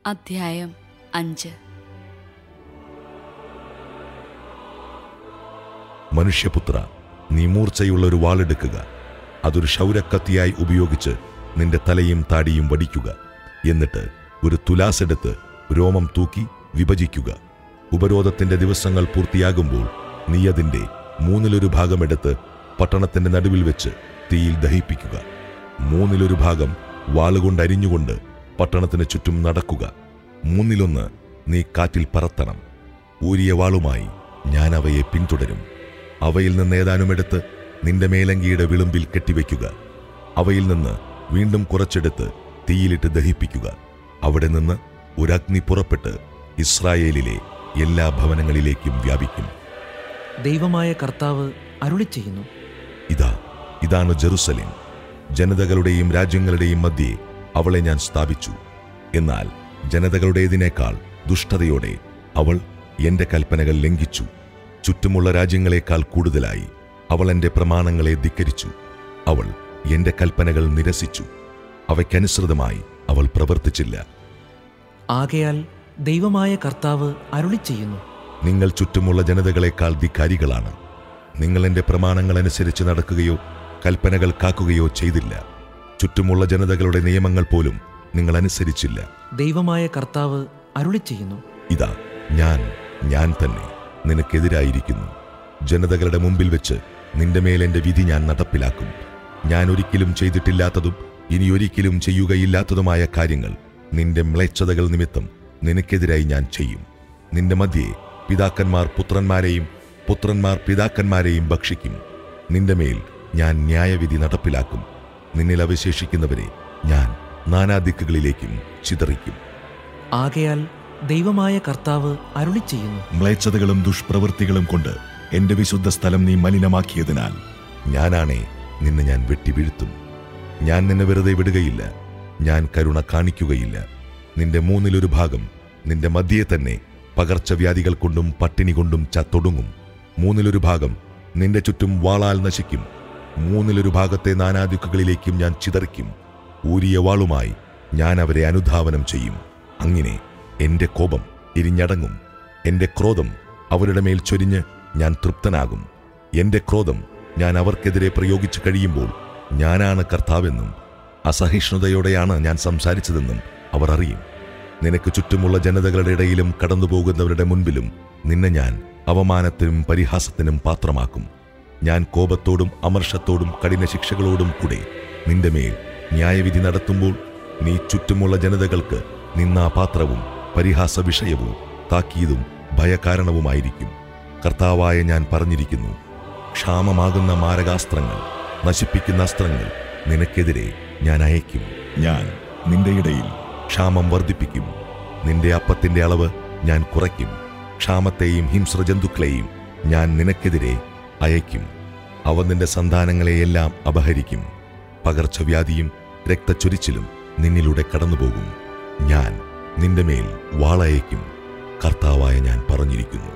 അധ്യായം അഞ്ച് മനുഷ്യപുത്ര നീ മൂർച്ചയുള്ള ഒരു വാളെടുക്കുക അതൊരു ക്ഷൗരക്കത്തിയായി ഉപയോഗിച്ച് നിന്റെ തലയും താടിയും വടിക്കുക എന്നിട്ട് ഒരു തുലാസെടുത്ത് രോമം തൂക്കി വിഭജിക്കുക ഉപരോധത്തിന്റെ ദിവസങ്ങൾ പൂർത്തിയാകുമ്പോൾ നീ അതിന്റെ മൂന്നിലൊരു ഭാഗമെടുത്ത് പട്ടണത്തിന്റെ നടുവിൽ വെച്ച് തീയിൽ ദഹിപ്പിക്കുക മൂന്നിലൊരു ഭാഗം വാളുകൊണ്ട് അരിഞ്ഞുകൊണ്ട് പട്ടണത്തിന് ചുറ്റും നടക്കുക മൂന്നിലൊന്ന് നീ കാറ്റിൽ പറത്തണം ഊരിയ വാളുമായി ഞാൻ അവയെ പിന്തുടരും അവയിൽ നിന്ന് ഏതാനുമെടുത്ത് നിന്റെ മേലങ്കിയുടെ വിളുമ്പിൽ കെട്ടിവെക്കുക അവയിൽ നിന്ന് വീണ്ടും കുറച്ചെടുത്ത് തീയിലിട്ട് ദഹിപ്പിക്കുക അവിടെ നിന്ന് ഒരഗ്നി പുറപ്പെട്ട് ഇസ്രായേലിലെ എല്ലാ ഭവനങ്ങളിലേക്കും വ്യാപിക്കും ദൈവമായ കർത്താവ് അരുളി ചെയ്യുന്നു ഇതാ ഇതാണ് ജെറുസലേം ജനതകളുടെയും രാജ്യങ്ങളുടെയും മധ്യേ അവളെ ഞാൻ സ്ഥാപിച്ചു എന്നാൽ ജനതകളുടേതിനേക്കാൾ ദുഷ്ടതയോടെ അവൾ എന്റെ കൽപ്പനകൾ ലംഘിച്ചു ചുറ്റുമുള്ള രാജ്യങ്ങളെക്കാൾ കൂടുതലായി അവൾ എന്റെ പ്രമാണങ്ങളെ ധിക്കരിച്ചു അവൾ എന്റെ കൽപ്പനകൾ നിരസിച്ചു അവയ്ക്കനുസൃതമായി അവൾ പ്രവർത്തിച്ചില്ല ആകയാൽ ദൈവമായ കർത്താവ് അരുളി ചെയ്യുന്നു നിങ്ങൾ ചുറ്റുമുള്ള ജനതകളെക്കാൾ ധിക്കാരികളാണ് നിങ്ങൾ എന്റെ പ്രമാണങ്ങൾ അനുസരിച്ച് നടക്കുകയോ കൽപ്പനകൾ കാക്കുകയോ ചെയ്തില്ല ചുറ്റുമുള്ള ജനതകളുടെ നിയമങ്ങൾ പോലും നിങ്ങൾ അനുസരിച്ചില്ല ദൈവമായ കർത്താവ് അരുളി ചെയ്യുന്നു ഇതാ ഞാൻ ഞാൻ തന്നെ നിനക്കെതിരായിരിക്കുന്നു ജനതകളുടെ മുമ്പിൽ വെച്ച് നിന്റെ മേൽ എന്റെ വിധി ഞാൻ നടപ്പിലാക്കും ഞാൻ ഒരിക്കലും ചെയ്തിട്ടില്ലാത്തതും ഇനി ഒരിക്കലും ചെയ്യുകയില്ലാത്തതുമായ കാര്യങ്ങൾ നിന്റെ മ്ലേച്ഛതകൾ നിമിത്തം നിനക്കെതിരായി ഞാൻ ചെയ്യും നിന്റെ മധ്യേ പിതാക്കന്മാർ പുത്രന്മാരെയും പുത്രന്മാർ പിതാക്കന്മാരെയും ഭക്ഷിക്കും നിന്റെ മേൽ ഞാൻ ന്യായവിധി നടപ്പിലാക്കും നിന്നിൽ അവശേഷിക്കുന്നവരെ ഞാൻ നാനാദിക്കുകളിലേക്കും ചിതറിക്കും ആകയാൽ ദൈവമായ കർത്താവ് അരുളി ചെയ്യുന്നു മ്ലേച്ഛതകളും ദുഷ്പ്രവൃത്തികളും കൊണ്ട് എന്റെ വിശുദ്ധ സ്ഥലം നീ മലിനമാക്കിയതിനാൽ ഞാനാണേ നിന്നെ ഞാൻ വെട്ടി വീഴ്ത്തും ഞാൻ നിന്നെ വെറുതെ വിടുകയില്ല ഞാൻ കരുണ കാണിക്കുകയില്ല നിന്റെ മൂന്നിലൊരു ഭാഗം നിന്റെ മധ്യേ തന്നെ പകർച്ചവ്യാധികൾ കൊണ്ടും പട്ടിണി കൊണ്ടും ചത്തൊടുങ്ങും മൂന്നിലൊരു ഭാഗം നിന്റെ ചുറ്റും വാളാൽ നശിക്കും മൂന്നിലൊരു ഭാഗത്തെ നാനാദിക്കുകളിലേക്കും ഞാൻ ചിതറിക്കും ഊരിയ വാളുമായി ഞാൻ അവരെ അനുധാവനം ചെയ്യും അങ്ങനെ എന്റെ കോപം ഇരിഞ്ഞടങ്ങും എന്റെ ക്രോധം അവരുടെ മേൽ ചൊരിഞ്ഞ് ഞാൻ തൃപ്തനാകും എന്റെ ക്രോധം ഞാൻ അവർക്കെതിരെ പ്രയോഗിച്ചു കഴിയുമ്പോൾ ഞാനാണ് കർത്താവെന്നും അസഹിഷ്ണുതയോടെയാണ് ഞാൻ സംസാരിച്ചതെന്നും അവർ അറിയും നിനക്ക് ചുറ്റുമുള്ള ജനതകളുടെ ഇടയിലും കടന്നുപോകുന്നവരുടെ മുൻപിലും നിന്നെ ഞാൻ അവമാനത്തിനും പരിഹാസത്തിനും പാത്രമാക്കും ഞാൻ കോപത്തോടും അമർഷത്തോടും കഠിന ശിക്ഷകളോടും കൂടെ നിന്റെ മേൽ ന്യായവിധി നടത്തുമ്പോൾ നീ ചുറ്റുമുള്ള ജനതകൾക്ക് നിന്നാപാത്രവും പരിഹാസ വിഷയവും താക്കീതും ഭയകാരണവുമായിരിക്കും കർത്താവായ ഞാൻ പറഞ്ഞിരിക്കുന്നു ക്ഷാമമാകുന്ന മാരകാസ്ത്രങ്ങൾ നശിപ്പിക്കുന്ന അസ്ത്രങ്ങൾ നിനക്കെതിരെ ഞാൻ അയക്കും ഞാൻ നിന്റെ ഇടയിൽ ക്ഷാമം വർദ്ധിപ്പിക്കും നിന്റെ അപ്പത്തിന്റെ അളവ് ഞാൻ കുറയ്ക്കും ക്ഷാമത്തെയും ഹിംസ്രജന്തുക്കളെയും ഞാൻ നിനക്കെതിരെ അയക്കും അവ നിന്റെ സന്താനങ്ങളെയെല്ലാം അപഹരിക്കും പകർച്ചവ്യാധിയും രക്തച്ചൊരിച്ചിലും നിന്നിലൂടെ കടന്നുപോകും ഞാൻ നിന്റെ മേൽ വാളയക്കും കർത്താവായ ഞാൻ പറഞ്ഞിരിക്കുന്നു